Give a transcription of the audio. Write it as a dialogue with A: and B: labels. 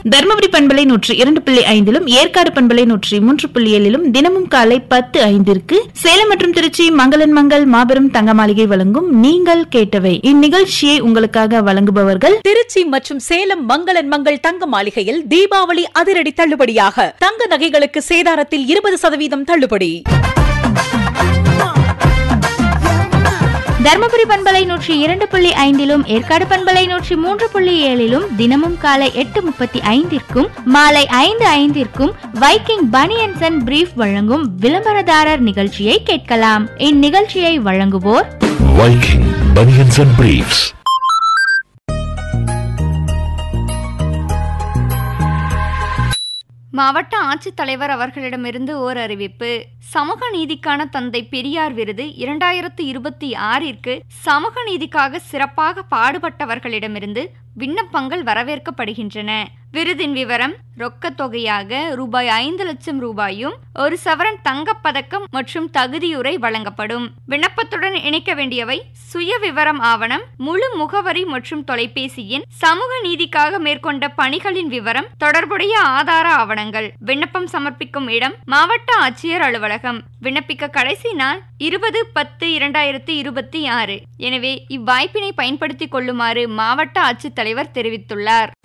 A: தருமபுரி பண்பலை நூற்றி இரண்டு புள்ளி ஐந்திலும் ஏற்காடு பண்பலை நூற்றி மூன்று புள்ளி ஏழிலும் தினமும் காலை பத்து ஐந்திற்கு சேலம் மற்றும் திருச்சி மங்களன் மங்கள் மாபெரும் தங்க மாளிகை வழங்கும் நீங்கள் கேட்டவை இந்நிகழ்ச்சியை உங்களுக்காக வழங்குபவர்கள்
B: திருச்சி மற்றும் சேலம் மங்களன் மங்கள் தங்க மாளிகையில் தீபாவளி அதிரடி தள்ளுபடியாக தங்க நகைகளுக்கு சேதாரத்தில் இருபது சதவீதம் தள்ளுபடி
C: தருமபுரி பண்பலை நூற்றி இரண்டு புள்ளி ஐந்திலும் ஏற்காடு பண்பலை நூற்றி மூன்று புள்ளி ஏழிலும் தினமும் காலை எட்டு முப்பத்தி ஐந்திற்கும் மாலை ஐந்து ஐந்திற்கும் வைக்கிங் பனியன்சன் அண்ட் பிரீஃப் வழங்கும் விளம்பரதாரர் நிகழ்ச்சியை கேட்கலாம் இந்நிகழ்ச்சியை வழங்குவோர்
D: Viking Bunions and Briefs.
E: மாவட்ட ஆட்சித்தலைவர் அவர்களிடமிருந்து ஓர் அறிவிப்பு சமூக நீதிக்கான தந்தை பெரியார் விருது இரண்டாயிரத்து இருபத்தி ஆறிற்கு சமூக நீதிக்காக சிறப்பாக பாடுபட்டவர்களிடமிருந்து விண்ணப்பங்கள் வரவேற்கப்படுகின்றன விருதின் விவரம் ரொக்கத் தொகையாக ரூபாய் ஐந்து லட்சம் ரூபாயும் ஒரு சவரன் தங்கப்பதக்கம் மற்றும் தகுதியுரை வழங்கப்படும் விண்ணப்பத்துடன் இணைக்க வேண்டியவை சுய விவரம் ஆவணம் முழு முகவரி மற்றும் தொலைபேசி எண் சமூக நீதிக்காக மேற்கொண்ட பணிகளின் விவரம் தொடர்புடைய ஆதார ஆவணங்கள் விண்ணப்பம் சமர்ப்பிக்கும் இடம் மாவட்ட ஆட்சியர் அலுவலகம் விண்ணப்பிக்க கடைசி நாள் இருபது பத்து இரண்டாயிரத்தி இருபத்தி ஆறு எனவே இவ்வாய்ப்பினை பயன்படுத்திக் கொள்ளுமாறு மாவட்ட ஆட்சித்தலைவர் தெரிவித்துள்ளார்